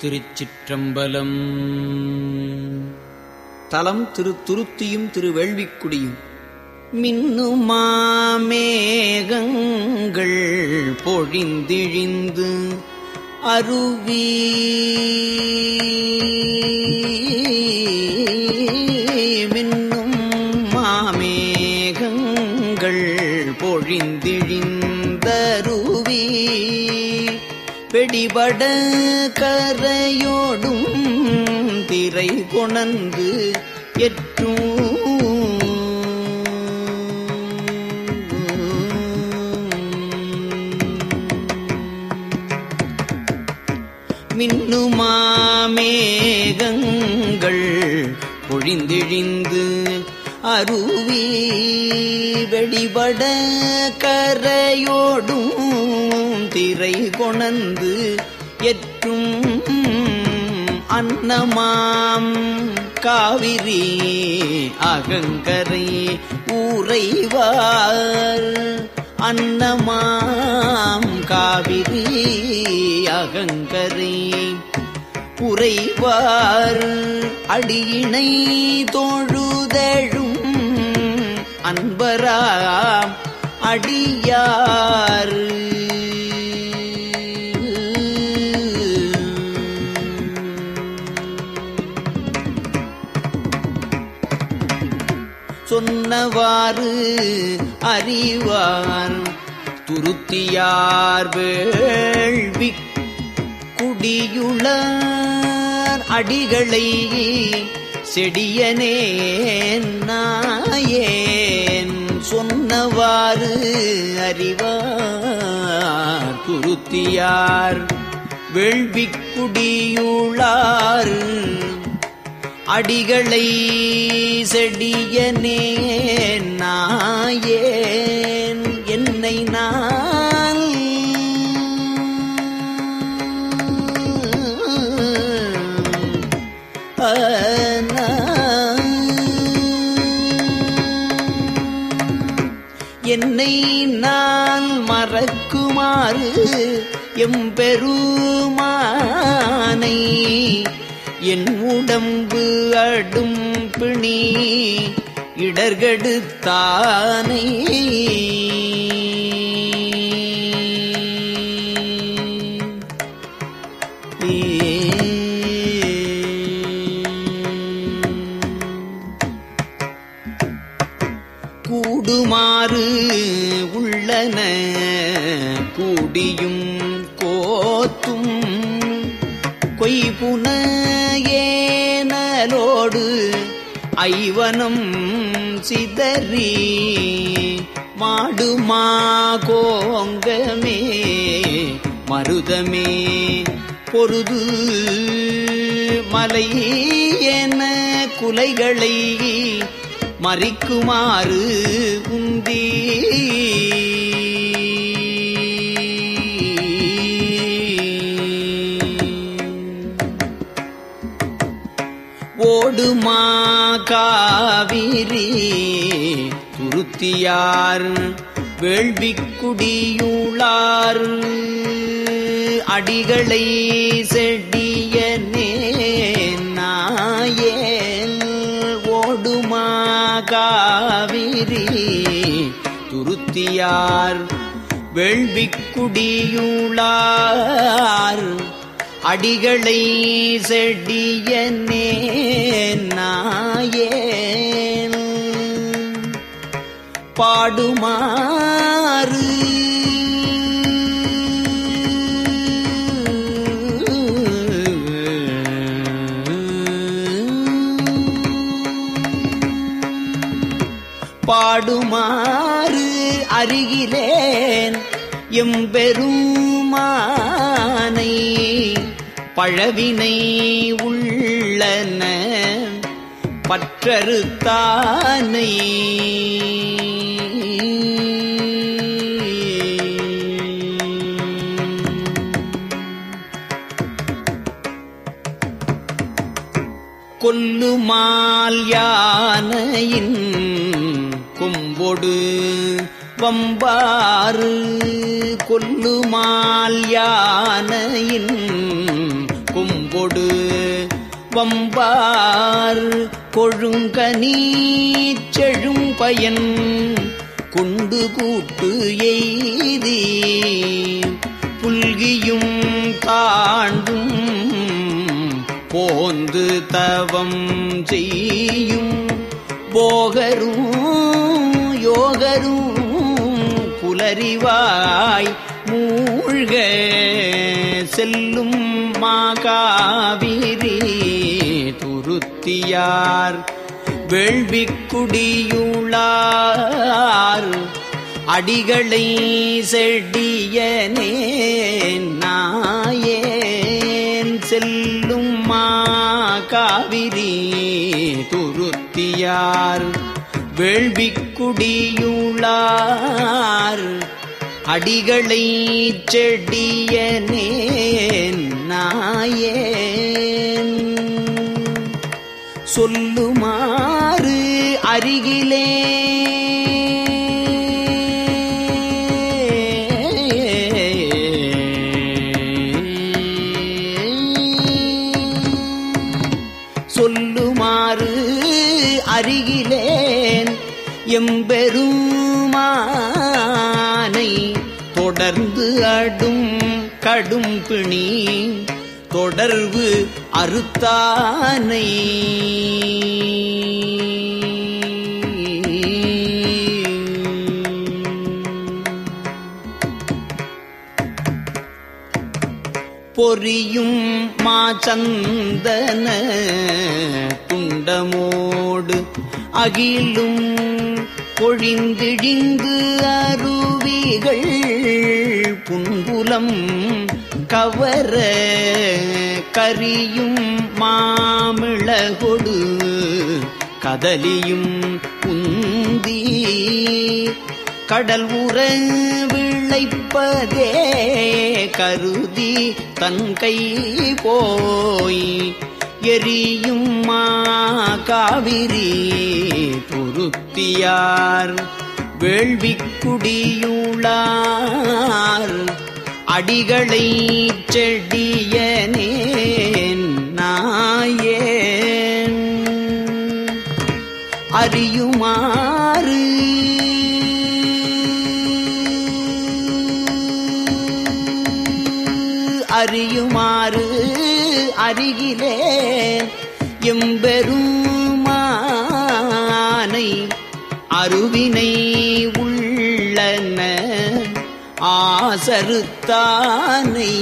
திருச்சிற்றம்பலம் தலம் திரு துருத்தியும் திரு வேள்விக்குடியும் மின்னுமாமேகங்கள் பொழிந்திழிந்து அருவி மின்னும் மாமேகங்கள் பொழிந்திழிந்தருவி வெடிபட கரையோடும் திரை கொணந்து எற்றும் மின்னுமாமேகங்கள் பொழிந்திழிந்து அருவி வெடிபட கரையோடும் திரை கொணந்து எற்றும் அன்னமாம் காவிரி அகங்கரை ஊரைவார் அன்னமாம் காவிரி அகங்கரை உறைவார் அடியினை தோழுதழும் அன்பராம் அடியார் சொன்னவாறு அறிவார் துருத்தியார் வேள்வி குடியுளார் அடிகளை செடியனே நாயேன் சொன்னவாறு அறிவார் துருத்தியார் வேள்வி குடியுளார் அடிகளை செடியனே நாயேன் என்னை நான் என்னை நான் மறக்குமாறு எம்பெருமானை என் உடம்பு அடும் பிணி இடர்கெடுத்தானை கூடுமாறு உள்ளன கூடியும் கோத்தும் கொய்புன ஏனலோடு ஐவனம் சிதறி மாடுமா கோங்கமே மருதமே பொருது மலை என குலைகளை மறிக்குமாறு உந்தி ஓடுமா காவிரி துருத்தியார் வேள்விக்குடியுளார் அடிகளை செடியனே நாயேன் ஓடுமா காவிரி துருத்தியார் வேள்விக்குடியுளார் அடிகளை செடியனே நாயேன் பாடுமாறு பாடுமாறு அருகிலேன் எம்பெருமானை பழவினை உள்ளன பற்றறுத்தானை கொல்லுமால் யானையின் கொம்பொடு வம்பாறு கொல்லுமால் யானையின் கொம்பொடு கொம்பொடு வம்பார் கொழுங்கனி செழும் பயன் கொண்டு கூட்டு எய்தி புல்கியும் தாண்டும் போந்து தவம் செய்யும் போகரும் யோகரும் புலரிவாய் மூழ்க செல்லும் மாகாவிரி துருத்தியார் வேள்விக்குடியுளார் அடிகளை செடியனே நாயேன் செல்லும் மாகாவிரி துருத்தியார் வேள்விக்குடியுளார் அடிகளை செடியனே நாயேன் சொல்லுமாறு அருகிலே சொல்லுமாறு அருகிலேன் எம்பெருமானை தொடர்ந்து அடும் கடும் பிணி தொடர்பு அறுத்தானை பொரியும் மாச்சந்தன துண்டமோடு அகிலும் பொழிந்திழிந்து அருவிகள் புன்புலம் கவர கரியும் மாமிளகொடு கதலியும் உந்தி கடல் உற விளைப்பதே கருதி தன் கை போய் எரியும் மா காவிரி துருத்தியார் வேள்விக்குடியுளார் அடிகளை செடியனேன் நாயேன் அறியுமாறு அறியுமாறு அருகிலே எம்பெருமானை அருவினை உள்ளன ஆசருத்தானை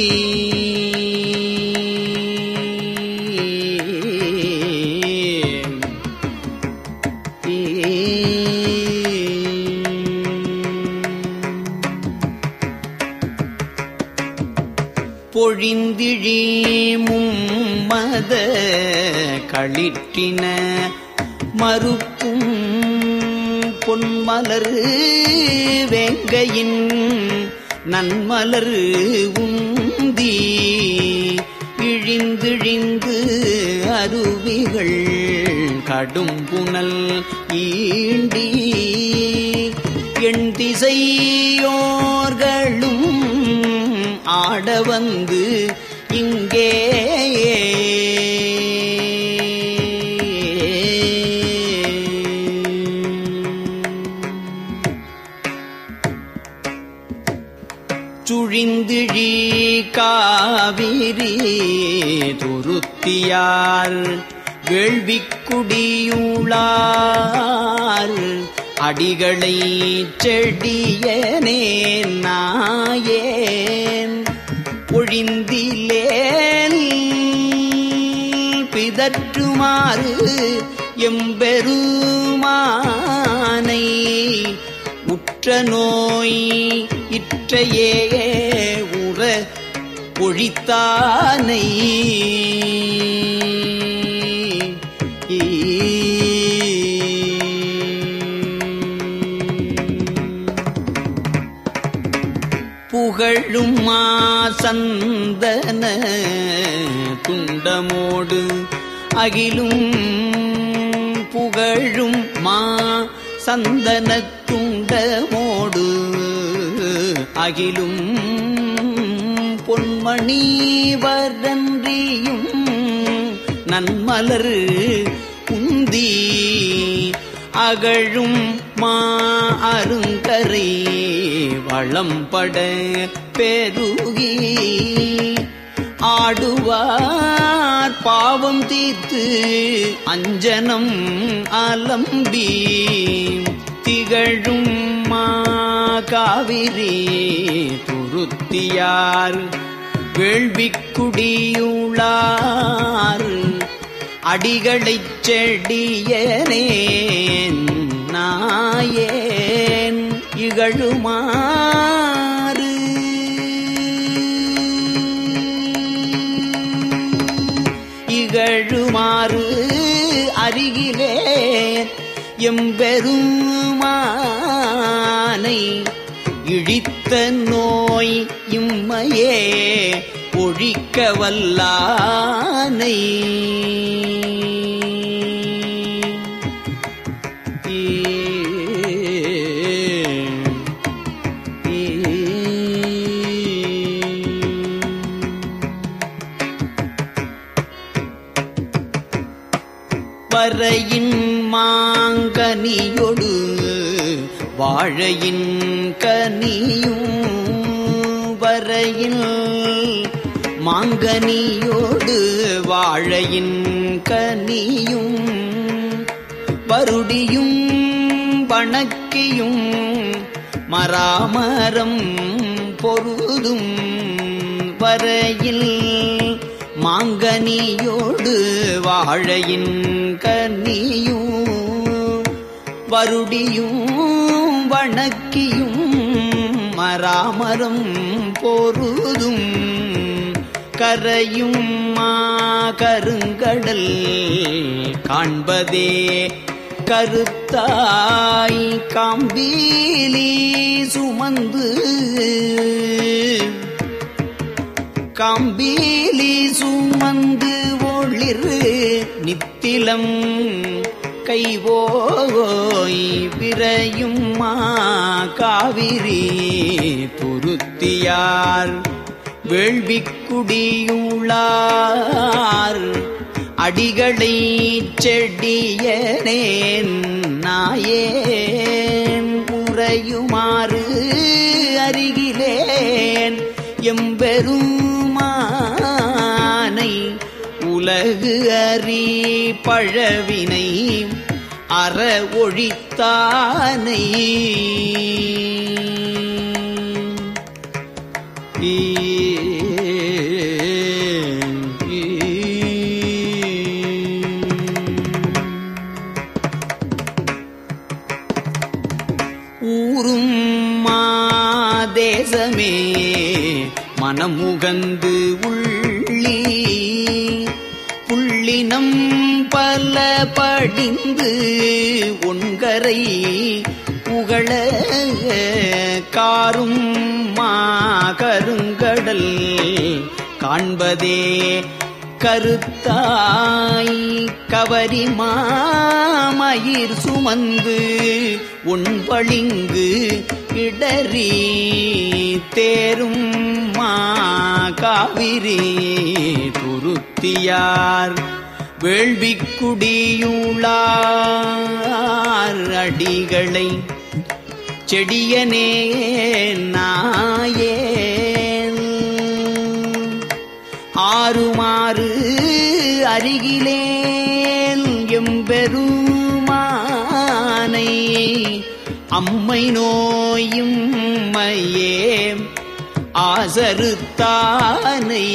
பொழிந்திழி மும்மத களிற்றின மறுப்பும் பொன்மலர் வேங்கையின் நன்மலர் உந்தி இழிந்திழிந்து அருவிகள் கடும் புனல் ஈண்டி எண் திசையோர்களும் ஆட வந்து இங்கே சுழிந்திழி காவிரி துருத்தியார் வேள்விக்குடியுளார் அடிகளை செடியனே நாயேன் ஒழிந்திலேன் பிதற்றுமாறு எம்பெருமானை உற்ற நோய் இற்றையே உற ஒழித்தானை புகழும் மாசந்தன துண்டமோடு அகிலும் புகழும் மா சந்தன துண்டமோடு அகிலும் பொன் நன்மணி வரன்றியும் நன்மலர் உந்தி அகழும் மா அருங்கரை வளம்பட பெருகி ஆடுவார் பாவம் தீர்த்து அஞ்சனம் அலம்பி திகழும் மா காவிரி துருத்தியார் வேள்விக்குடியுளார் அடிகளைச் செடியனேன் நாயேன் இகழுமாறு இகழுமாறு அருகிலே எம்பெருமானை இழித்த நோய் இம்மையே ஒழிக்க வல்லானை வரையின் மாங்கனியொடு வாழையின் கனியும் வரையில் மாங்கனியோடு வாழையின் கனியும் வருடியும் வணக்கியும் மராமரம் பொருதும் வரையில் மாங்கனியோடு வாழையின் கனியும் வருடியும் வணக்கியும் மராமரம் பொருதும் கரையும் மா கருங்கடல் காண்பதே கருத்தாய் காம்பீலி சுமந்து காம்பீலி சுமந்து ஒளிர் நித்திலம் கைவோய் விரையும் மா காவிரி துருத்தியார் வேள்விக்குடியுளார் அடிகளை செடியனேன் நாயேன் உறையுமாறு அருகிலேன் எம்பெருமானை உலகு அறி பழவினை அற ஒழித்தானை ஊரும் மாதேசமே மனமுகந்து உள்ளி புள்ளினம் பல படிந்து ஒன்கரை உகள காரும் மா கருங்கடல் காண்பதே கருத்தாய் கவரி மாமயிர் சுமந்து உண்பளிங்கு இடறி தேரும் மா காவிரி துருத்தியார் வேள்விக்குடியுளார் அடிகளை செடியனே நாயேன் ஆறுமாறு அருகிலேல் எம்பெருமானை அம்மை நோயும் மையே ஆசருத்தானை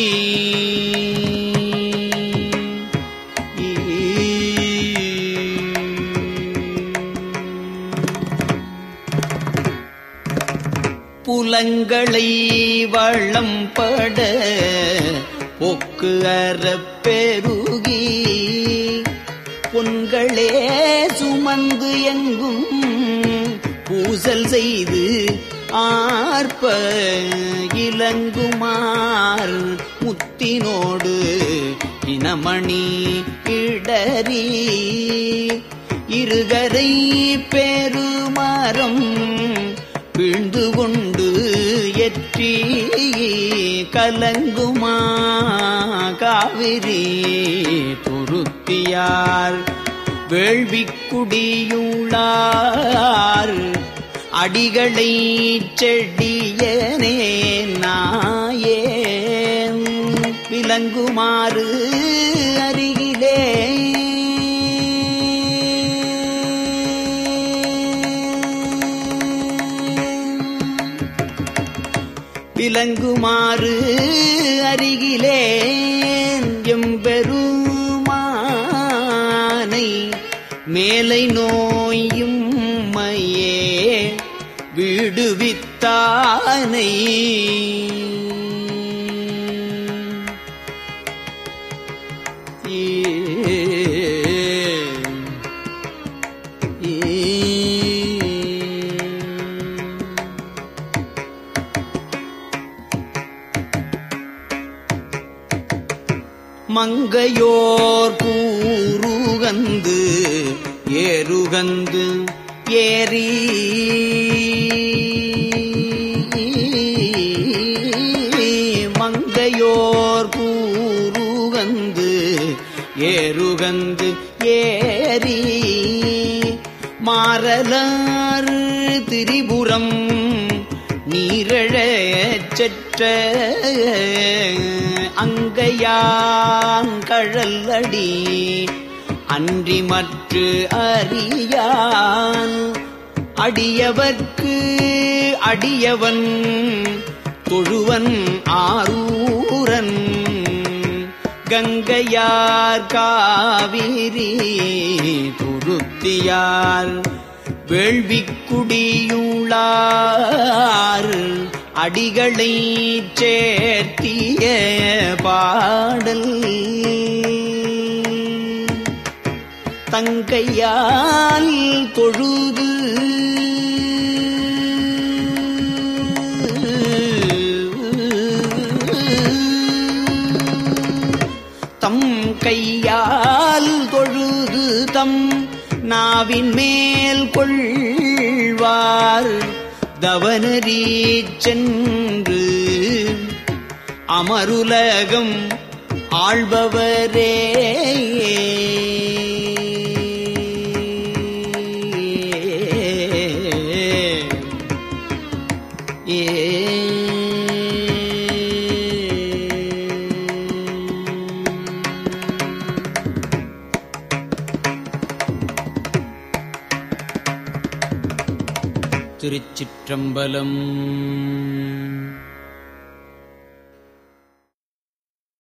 புலங்களை வளம்பட ஒக்கு அறப் பெருகி பொன்களே சுமந்து எங்கும் பூசல் செய்து ஆர்ப்ப இலங்குமார் முத்தினோடு இனமணி இடறி இருகரை பெருமரம் வீழ்ந்து கொண்டு எற்றி கலங்க விளங்குமா காவிரி துருத்தியார் வேள்விக்குடியுள்ளார் அடிகளை செடியனே நாயேன் விளங்குமாறு அருகிலே விளங்குமாறு அருகிலே எம்பெருமானை மேலை நோயும் மையே விடுவித்தானை மங்கையோர் கூறுகந்து ஏறுகந்து ஏறி மங்கையோர் கூறுகந்து ஏறுகந்து ஏறி மாறலாறு திரிபுரம் நீரழச் செற்ற அங்கையாங்கழல் அடி அன்றி மற்று அறியான் அடியவர்க்கு அடியவன் தொழுவன் ஆரூரன் கங்கையார் காவிரி துருத்தியார் வேள்விக்குடியுள்ளார் அடிகளை சேர்த்திய பாடல் தங்கையால் தொழுது தம் கையால் தொழுது தம் நாவின் மேல் கொள்வார் தவனரீ சென்று அமருலகம் ஆள்பவரே திருச்சிற்றம்பலம்